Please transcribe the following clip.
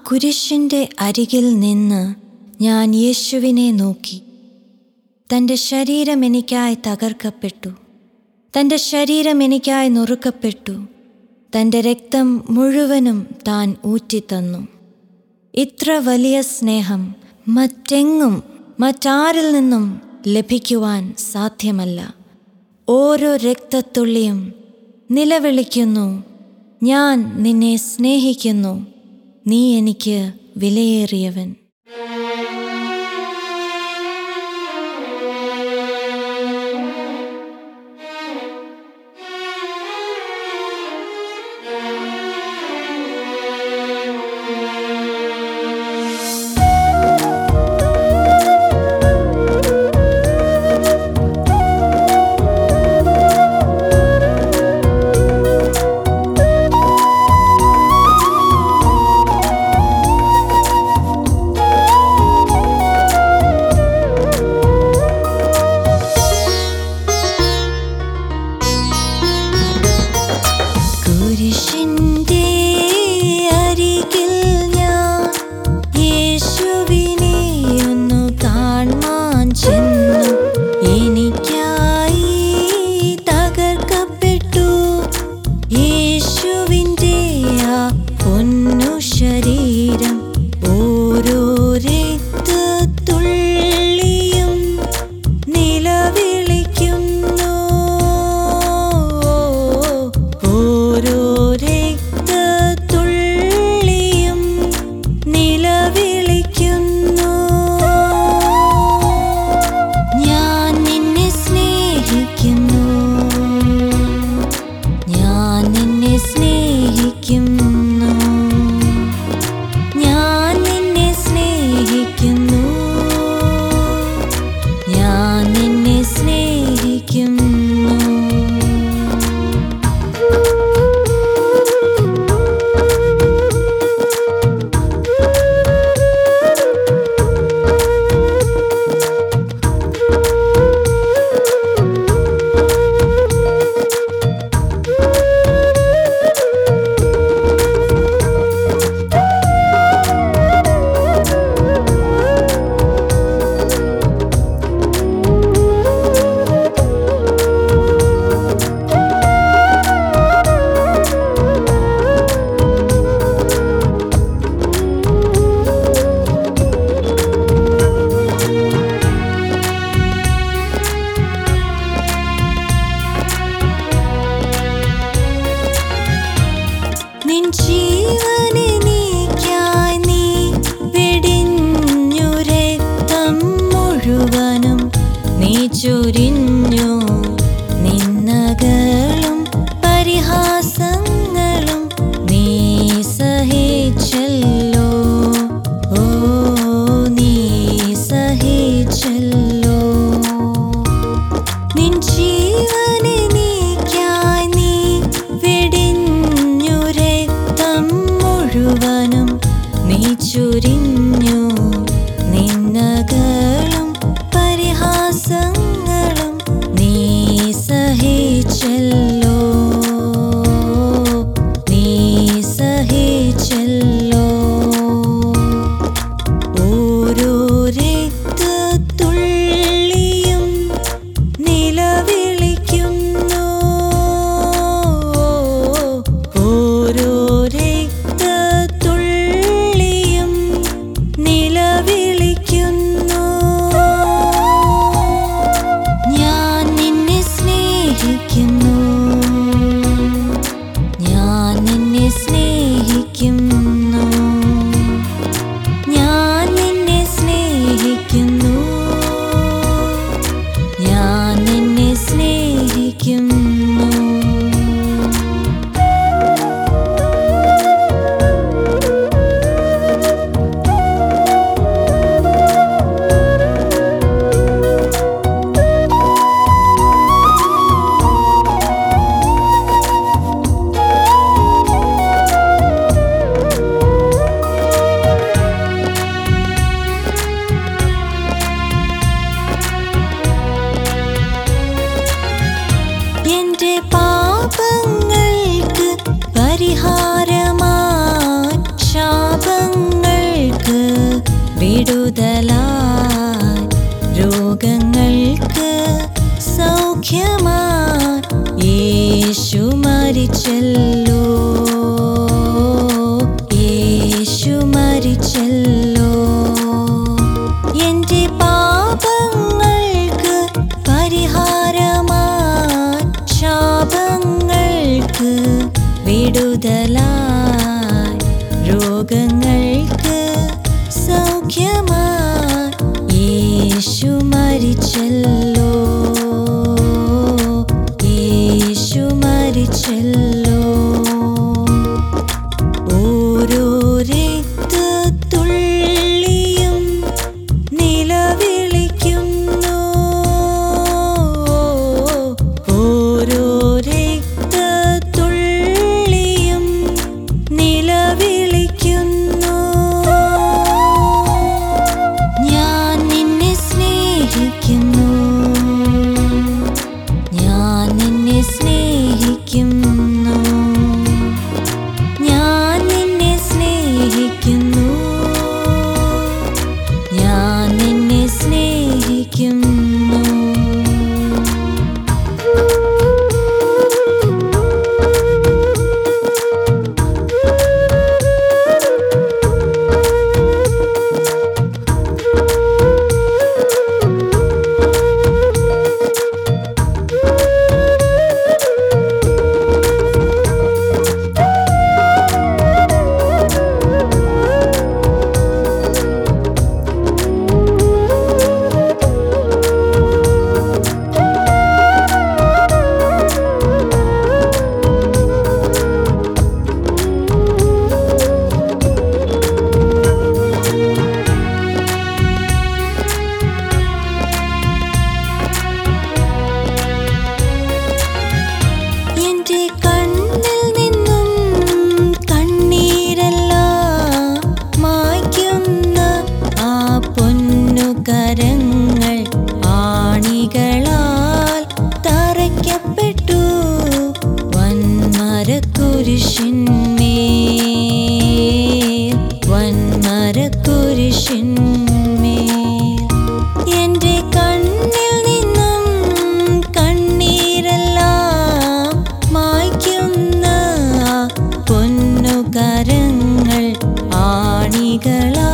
കുരിശിൻ്റെ അരികിൽ നിന്ന് ഞാൻ യേശുവിനെ നോക്കി തൻ്റെ ശരീരം എനിക്കായി തകർക്കപ്പെട്ടു തൻ്റെ ശരീരം എനിക്കായി നുറുക്കപ്പെട്ടു തൻ്റെ രക്തം മുഴുവനും താൻ ഊറ്റിത്തന്നു ഇത്ര വലിയ സ്നേഹം മറ്റെങ്ങും മറ്റാരിൽ നിന്നും ലഭിക്കുവാൻ സാധ്യമല്ല ഓരോ രക്തത്തുള്ളിയും നിലവിളിക്കുന്നു ഞാൻ നിന്നെ സ്നേഹിക്കുന്നു നീ എനിക്ക് വിലയേറിയവൻ കുരിശിൻ്റെ അരികിൽ ഞാൻ യേശുവിനെ ഒന്നു കാണാൻ ചെന്നു എനിക്കായി തകർക്കപ്പെട്ടു യേശുവിൻ്റെ ആ പൊന്നു ശരീരം ഓരോ രക്തത്തുള്ളിയും നിലവിളിക്കുന്നു ഓരോ രക്തത്തുള്ളിയും നിലവിളിക്കുന്നു ഞാൻ നിന്നെ സ്നേഹിക്കുന്നു ഞാൻ നിന്നെ സ്നേഹിക്കുന്നു ഞാൻ നിന്നെ സ്നേഹിക്കുന്നു ഞാൻ നിന്നെ സ്നേഹിക്കുന്നു നിൻ ജീവനെ നീക്കായി നീ വെടിഞ്ഞു രക്തം മുഴുവനും നീ ചൊരിഞ്ഞു നിന്നകളും പരിഹാസങ്ങളും നീ സഹിച്ചല്ലോ ഓ നീ സഹിച്ചല്ലോ നിൻ ജീവനെ നീക്കായി നീ വെടിഞ്ഞു രക്തം മുഴുവനും നീ ചൊരിഞ്ഞു നിന്നകളും പരിഹാസങ്ങളും നീ സഹിച്ചല്ലോ നീ സഹിച്ചല്ലോ ഓരോ രക്തത്തുള്ളിയും നിലവിളിക്കുന്നു ഓരോ രക്തത്തുള്ളിയും നില വിടുതലായി രോഗങ്ങൾക്ക് സൗഖ്യമായി യേശു മരിച്ചല്ലോ യേശു മരിച്ചല്ലോ എന്റെ പാപങ്ങൾക്ക് പരിഹാരമായി ശാപങ്ങൾക്ക് വിടുതലായി രോഗങ്ങൾക്ക് സൗഖ്യമായി യേശു മരിച്ചല്ലോ യേശു മരിച്ചല്ലോ ഓരോ രക്തത്തുള്ളിയും നിലവിളിക്കുന്നു ഓരോ രക്തത്തുള്ളിയും നിലവിളിക്കുന്നു ഞാൻ നിന്നെ സ്നേഹിക്കുന്നു ഞാൻ നിന്നെ സ്നേഹിക്കുന്നു ഞാൻ നിന്നെ സ്നേഹിക്കുന്നു ഞാൻ നിന്നെ സ്നേഹിക്കുന്നു എന്റെ കണ്ണിൽ നിന്നും കണ്ണീരെല്ലാം മായ്ക്കുന്ന ആ പൊന്നു കരങ്ങൾ ആണികളാൽ തറയ്ക്കപ്പെട്ടു വൻമരക്കുരിശിന്മേൽ വൻമരക്കുരിശിന്മേൽ എന്റെ കണ്ണിൽ നിന്നും കണ്ണീരെല്ലാം മായ്ക്കുന്ന ആ പൊന്നു കരങ്ങൾ ആണികളാൽ